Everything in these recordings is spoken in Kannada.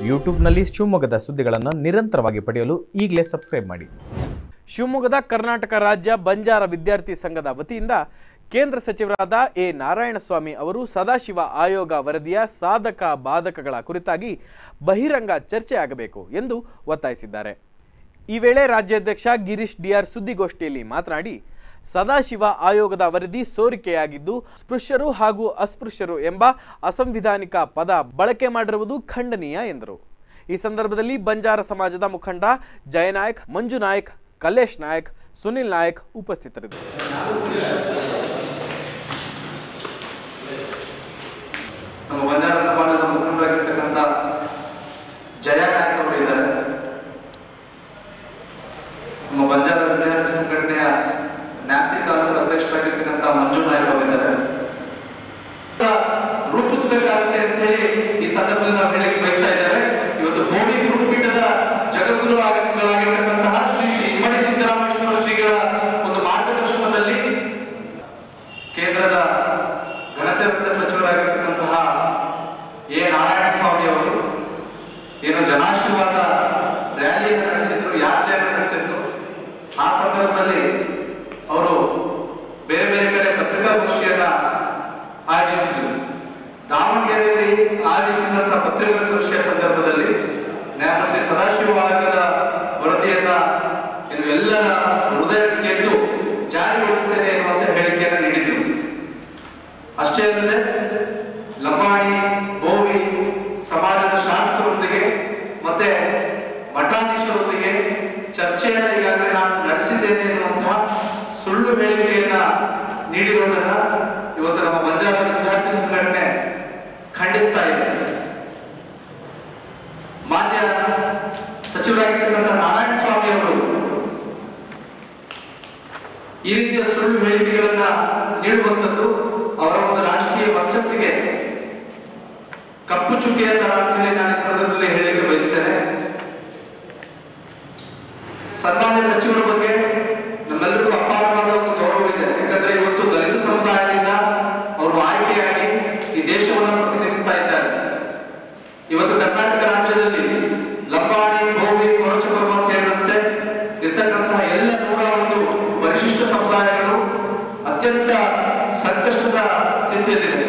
ಯೂಟ್ಯೂಬ್ನಲ್ಲಿ ಶಿವಮೊಗ್ಗದ ಸುದ್ದಿಗಳನ್ನು ನಿರಂತರವಾಗಿ ಪಡೆಯಲು ಈಗಲೇ ಸಬ್ಸ್ಕ್ರೈಬ್ ಮಾಡಿ ಶಿವಮೊಗ್ಗದ ಕರ್ನಾಟಕ ರಾಜ್ಯ ಬಂಜಾರ ವಿದ್ಯಾರ್ಥಿ ಸಂಘದ ವತಿಯಿಂದ ಕೇಂದ್ರ ಸಚಿವರಾದ ಎ ನಾರಾಯಣಸ್ವಾಮಿ ಅವರು ಸದಾಶಿವ ಆಯೋಗ ವರದಿಯ ಸಾಧಕ ಬಾಧಕಗಳ ಕುರಿತಾಗಿ ಬಹಿರಂಗ ಚರ್ಚೆ ಆಗಬೇಕು ಎಂದು ಒತ್ತಾಯಿಸಿದ್ದಾರೆ ಈ ವೇಳೆ ರಾಜ್ಯಾಧ್ಯಕ್ಷ ಗಿರೀಶ್ ಡಿಆರ್ ಸುದ್ದಿಗೋಷ್ಠಿಯಲ್ಲಿ ಮಾತನಾಡಿ ಸದಾಶಿವ ಆಯೋಗದ ವರದಿ ಸೋರಿಕೆಯಾಗಿದ್ದು ಸ್ಪೃಶ್ಯರು ಹಾಗೂ ಅಸ್ಪೃಶ್ಯರು ಎಂಬ ಅಸಂವಿಧಾನಿಕ ಪದ ಬಳಕೆ ಮಾಡಿರುವುದು ಖಂಡನೀಯ ಎಂದರು ಈ ಸಂದರ್ಭದಲ್ಲಿ ಬಂಜಾರ ಸಮಾಜದ ಮುಖಂಡ ಜಯನಾಯಕ್ ಮಂಜು ನಾಯಕ್ ಕಲ್ಲೇಶ್ ನಾಯಕ್ ಸುನಿಲ್ ನಾಯಕ್ ಉಪಸ್ಥಿತರಿದ್ದರು ನಮ್ಮ ಬಂಜಾರ ಸಮಾಜದ ಮುಖಂಡರಾಗಿರ್ತಕ್ಕಂಥ ಜಯ ನಾಯಕ್ ಅವರು ಇದ್ದಾರೆ ನಮ್ಮ ಬಂಜಾರ ವಿದ್ಯಾರ್ಥಿ ಸಂಘಟನೆಯ ನ್ಯಾಪ್ತಿ ತಾಲೂಕು ಅಧ್ಯಕ್ಷರಾಗಿರ್ತಕ್ಕಂಥ ಮಂಜು ನಾಯಕ್ ಅವರು ಇದ್ದಾರೆ ರೂಪಿಸಬೇಕಾಗುತ್ತೆ ಅಂತ ಹೇಳಿ ಈ ಸಂದರ್ಭದಲ್ಲಿ ನಾವು ಹೇಳಲಿಕ್ಕೆ ಬಯಸ್ತಾ ಇದ್ದೇವೆ ಇವತ್ತು ಬೋಧಿ ಗುರುಪೀಠದ ಜಗದ್ಗುರು ಆಗಿರ್ತಕ್ಕಂತಹ ಶ್ರೀ ಶ್ರೀ ಇಮ್ಮಡಿ ಸಿದ್ದರಾಮೇಶ್ವರ ಶ್ರೀಗಳ ಒಂದು ಮಾರ್ಗದರ್ಶನದಲ್ಲಿ ಕೇಂದ್ರದ ಘನತೆ ಮತ್ತು ಸಚಿವರಾಗಿರ್ತಕ್ಕಂತಹ ಎ ನಾರಾಯಣ ಸ್ವಾಮಿ ಅವರು ಏನು ಜನಾಶೀರ್ವಾದ ರ್ಯಾಲಿಯನ್ನು ನಡೆಸಿದ್ರು ಯಾತ್ರೆಯನ್ನು ನಡೆಸಿದ್ರು ಆ ಸಂದರ್ಭದಲ್ಲಿ ಅವರು ಬೇರೆ ಬೇರೆ ಕಡೆ ಪತ್ರಿಕಾಗೋಷ್ಠಿಯನ್ನ ಆಯೋಜಿಸಿದ್ರು ದಾವಣಗೆರೆಯಲ್ಲಿ ಆಯೋಜಿಸಿದಂತಹ ಪತ್ರಿಕಾಗೋಷ್ಠಿಯ ಸಂದರ್ಭದಲ್ಲಿ ನ್ಯಾಯಮೂರ್ತಿ ಸದಾಶಿವ ಆಯೋಗದ ವರದಿಯನ್ನ ಏನು ಎಲ್ಲರ ಹೃದಯ ಗೆದ್ದು ಜಾರಿಗೊಳಿಸ್ತೇನೆ ಎನ್ನುವಂತ ಹೇಳಿಕೆಯನ್ನು ನೀಡಿದ್ರು ಅಷ್ಟೇ ಅಲ್ಲದೆ ಲಂಬಾಣಿ ಬೋವಿ ಸಮಾಜದ ಶಾಸಕರೊಂದಿಗೆ ಮತ್ತೆ ಮಠಾಧೀಶರೊಂದಿಗೆ ಚರ್ಚೆಯನ್ನು ಈಗಾಗಲೇ ನಾನು ನಡೆಸಿದ್ದೇನೆ ಎನ್ನುವಂತಹ ಸುಳ್ಳು ಹೇಳಿಕೆಯನ್ನ ನೀಡಿರುವುದನ್ನ ಇವತ್ತು ನಮ್ಮ ಬಂಜಾರ ವಿದ್ಯಾರ್ಥಿ ಸಂಘಟನೆ ಖಂಡಿಸ್ತಾ ಇದೆ ಮಾನ್ಯ ಸಚಿವರಾಗಿರ್ತಕ್ಕಂಥ ನಾರಾಯಣ ಸ್ವಾಮಿ ಅವರು ಈ ರೀತಿಯ ಸುಳ್ಳು ಹೇಳಿಕೆಗಳನ್ನ ನೀಡುವಂಥದ್ದು ಅವರ ಒಂದು ರಾಜಕೀಯ ವರ್ಚಸ್ಸಿಗೆ ಕಪ್ಪು ಚುಕ್ಕಿಯ ತರ ಅಂತೇಳಿ ನಾನು ಈ ಸಂದರ್ಭದಲ್ಲಿ ಹೇಳಲಿಕ್ಕೆ ಬಯಸ್ತೇನೆ ಸನ್ಮಾನ್ಯ ಸಚಿವರ ಬಗ್ಗೆ ನಮ್ಮೆಲ್ಲರಿಗೂ ಅಪಾರವಾದ ಒಂದು ಗೌರವ ಇದೆ ಯಾಕಂದ್ರೆ ಇವತ್ತು ದಲಿತ ಸಮುದಾಯದಿಂದ ಅವರು ಆಯ್ಕೆಯಾಗಿ ಈ ದೇಶವನ್ನು ಪ್ರತಿನಿಧಿಸ್ತಾ ಇದ್ದಾರೆ ಇವತ್ತು ಕರ್ನಾಟಕ ರಾಜ್ಯದಲ್ಲಿ ಲಂಬಾಣಿ ಭೋಗಿ ಕೊರಚಕೊರ್ಮ ಸೇರಿದಂತೆ ಇರ್ತಕ್ಕಂತಹ ಎಲ್ಲ ನೂರ ಒಂದು ಪರಿಶಿಷ್ಟ ಸಮುದಾಯಗಳು ಅತ್ಯಂತ ಸಂಕಷ್ಟದ ಸ್ಥಿತಿಯಲ್ಲಿದೆ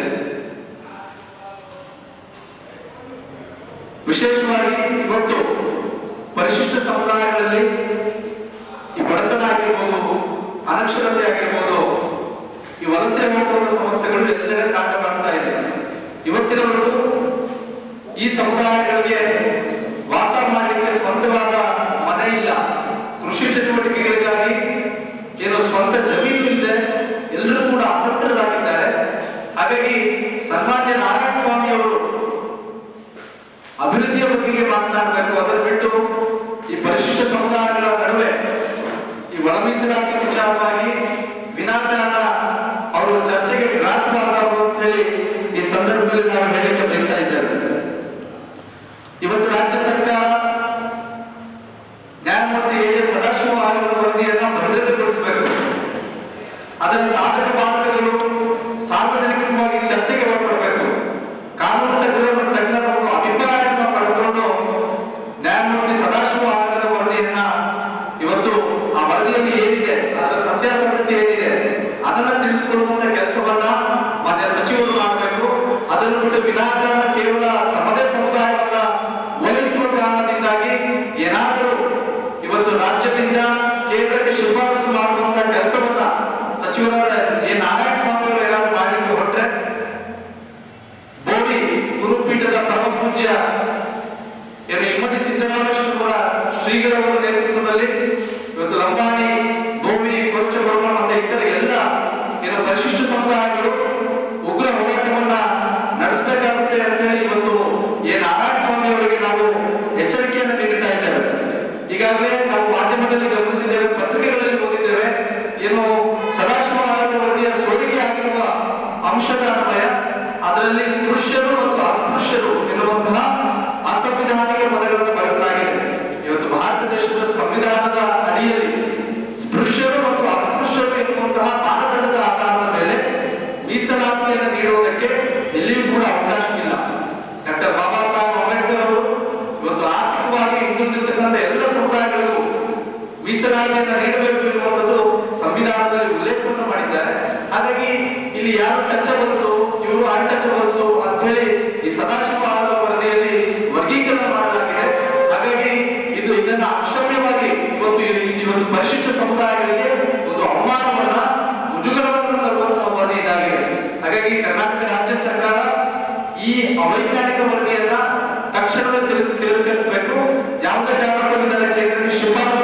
ವಿಶೇಷವಾಗಿ ಇವತ್ತು ಪರಿಶಿಷ್ಟ ಸಮುದಾಯಗಳಲ್ಲಿ ಈ ಬಡತನ ಆಗಿರ್ಬೋದು ಅನಕ್ಷರತೆ ಆಗಿರ್ಬೋದು ಈ ವಲಸೆ ಹೋಗುವಂತ ಸಮಸ್ಯೆಗಳು ಎಲ್ಲೆಡೆ ಕಾಟ ಬರ್ತಾ ಇದೆ ಇವತ್ತಿನವರೆಗೂ ಈ ಸಮುದಾಯಗಳಿಗೆ ವಾಸ ಮಾಡಲಿಕ್ಕೆ ಸ್ವಂತವಾದ ಮನೆ ಇಲ್ಲ ಕೃಷಿ ಚಟುವಟಿಕೆಗಳಿಗಾಗಿ ಏನು ಸ್ವಂತ ಜಮೀನು ಇಲ್ಲದೆ ಎಲ್ಲರೂ ಕೂಡ ಅತಂತ್ರರಾಗಿದ್ದಾರೆ ಹಾಗಾಗಿ ಸನ್ಮಾನ್ಯ ನಾರಾಯಣ ಸ್ವಾಮಿ ಅವರು ಅಭಿವೃದ್ಧಿಯ ಬಗ್ಗೆ ಮಾತನಾಡಬೇಕು ಅದನ್ನು ಬಿಟ್ಟು ಈ ಪರಿಶಿಷ್ಟ ಸಮುದಾಯಗಳ ನಡುವೆ ಈ ಒಳ ಮೀಸಲಾತಿ ವಿಚಾರವಾಗಿ ವಿನಾಕಾರಣ ಅವರು ಚರ್ಚೆಗೆ ಗ್ರಾಸಬಾರದು ಅಂತ ಹೇಳಿ ಈ ಸಂದರ್ಭದಲ್ಲಿ ನಾವು ಹೇಳಿಕೆ ಬಯಸ್ತಾ ಇದ್ದೇವೆ ಇವತ್ತು ರಾಜ್ಯ ಸರ್ಕಾರ ನ್ಯಾಯಮೂರ್ತಿ ಎ ಎಸ್ ಸದಾಶಿವ ಆಯೋಗದ ವರದಿಯನ್ನ ಬಹಿರಂಗಗೊಳಿಸಬೇಕು ಅದರ ಸಾಧಕ ಬಾಧಕಗಳು ಸಾರ್ವಜನಿಕವಾಗಿ ಚರ್ಚೆಗೆ ಒಳಪಡಬೇಕು ಕಾನೂನು ತಜ್ಞರು ತಜ್ಞರ ಒಂದು ಅಭಿಪ್ರಾಯವನ್ನು ಪಡೆದುಕೊಂಡು ನ್ಯಾಯಮೂರ್ತಿ ಸದಾಶಿವ ಆಯೋಗದ ವರದಿಯನ್ನ ಇವತ್ತು ಆ ವರದಿಯಲ್ಲಿ ಏನಿದೆ ಅದರ ಸತ್ಯಾಸತ್ಯತೆ ಏನಿದೆ ಅದನ್ನ ತಿಳಿದುಕೊಳ್ಳುವಂತ ಕೆಲಸವನ್ನ ಮಾನ್ಯ ಸಚಿವರು ಮಾಡಬೇಕು ಅದನ್ನು ಬಿಟ್ಟು ವಿನಾಕಾರಣ ಕೇವಲ ತಮ್ಮದೇ ಸಮುದಾಯವನ್ನ ಒಲಿಸುವ ಕಾರಣದಿಂದಾಗಿ ಏನಾದರೂ ಇವತ್ತು ರಾಜ್ಯದಿಂದ ಕೇಂದ್ರಕ್ಕೆ ಶಿಫಾರಸು ಮಾಡುವಂತ ಕೆಲಸವನ್ನ ಸಚಿವರಾದ ಎ ನಾರಾಯಣ ಸ್ವಾಮಿ ಅವರು ಏನಾದ್ರು ಮಾಡಲಿಕ್ಕೆ ಹೊರಟ್ರೆ ಬೋಡಿ ಗುರುಪೀಠದ ಪರಮ ಪೂಜ್ಯ ಏನು ಇಮ್ಮಡಿ ಸಿದ್ದರಾಮೇಶ್ವರ ಶ್ರೀಗಳ ಒಂದು ನೇತೃತ್ವದಲ್ಲಿ ಇವತ್ತು ಲಂಬಾಣಿ ಬೋವಿ ಕೊರಚಗೊರ್ಮ ಮತ್ತೆ ಇತರ ಎಲ್ಲ ಏನು ಪರಿಶಿಷ್ಟ ಸಮುದಾಯಗಳು ಉಗ್ರ ಹೋರಾಟವನ್ನ ನಡೆಸಬೇಕಾಗುತ್ತೆ ಅಂತ ಹೇಳಿ ಇವತ್ತು ಎ ನಾರಾಯಣ ಸ್ವಾಮಿ ಅವರಿಗೆ ನಾವು ಎಚ್ಚರಿಕೆಯನ್ನು ನೀಡುತ್ತಾ ಇದ್ದೇವೆ ಈಗಾಗಲೇ ನಾವು ಮಾಧ್ಯಮದಲ್ಲಿ ಗಮನಿಸಿದ್ದೇವೆ ಪತ್ರಿಕೆಗಳಲ್ಲಿ ಓದಿದ್ದೇವೆ ಏನು ಸದಾಶಿವ ಆಯೋಗ ವರದಿಯ ಸೋರಿಕೆ ಆಗಿರುವ ಅಂಶದ ಅನ್ವಯ ಅದರಲ್ಲಿ ಸ್ಪೃಶ್ಯರು ಮತ್ತು ಅಸ್ಪೃಶ್ಯರು ಎನ್ನುವಂತಹ ಅಸಂವಿಧಾನಿಕ ಪದಗಳನ್ನು ಬಳಸಲಾಗಿದೆ ಇವತ್ತು ಭಾರತ ದೇಶದ ಸಂವಿಧಾನದ ಅಡಿಯಲ್ಲಿ ಸ್ಪೃಶ್ಯರು ಮತ್ತು ಅಸ್ಪೃಶ್ಯರು ಎನ್ನುವಂತಹ ಮಾನದಂಡದ ಆಧಾರದ ಮೇಲೆ ಮೀಸಲಾತಿಯನ್ನು ನೀಡುವುದಕ್ಕೆ ಎಲ್ಲಿಯೂ ಕೂಡ ಅವಕಾಶವಿಲ್ಲ ಡಾಕ್ಟರ್ ಬಾಬಾ ಸಾಹೇಬ್ ಅಂಬೇಡ್ಕರ್ ಅವರು ಮೀಸಲಾತಿಯನ್ನು ನೀಡಬೇಕು ಎನ್ನುವಂಥದ್ದು ಸಂವಿಧಾನದಲ್ಲಿ ಉಲ್ಲೇಖವನ್ನು ಮಾಡಿದ್ದಾರೆ ಹಾಗಾಗಿ ಇಲ್ಲಿ ಯಾರು ಟಚಬಲ್ಸ್ ಇವರು ಅನ್ಟಚಬಲ್ಸ್ ಅಂತ ಹೇಳಿ ಈ ಸದಾಶಿವ ಆಯೋಗ ವರದಿಯಲ್ಲಿ ವರ್ಗೀಕರಣ ಮಾಡಲಾಗಿದೆ ಹಾಗಾಗಿ ಇದು ಇದನ್ನ ಅಕ್ಷಮ್ಯವಾಗಿ ಇವತ್ತು ಇಲ್ಲಿ ಇವತ್ತು ಪರಿಶಿಷ್ಟ ಸಮುದಾಯಗಳಿಗೆ ಒಂದು ಅವಮಾನವನ್ನ ಮುಜುಗರವನ್ನ ತರುವಂತಹ ವರದಿ ಇದಾಗಿದೆ ಹಾಗಾಗಿ ಕರ್ನಾಟಕ ರಾಜ್ಯ ಸರ್ಕಾರ ಈ ಅವೈಜ್ಞಾನಿಕ ವರದಿಯನ್ನ ತಕ್ಷಣವೇ ತಿರಸ್- ತಿರಸ್ಕರಿಸಬೇಕು ಯಾವುದೇ ಕಾರಣಕ್ಕೂ ಇದನ್ನ ಕೇಂದ್ರಕ್ಕೆ ಶಿಫಾರಸು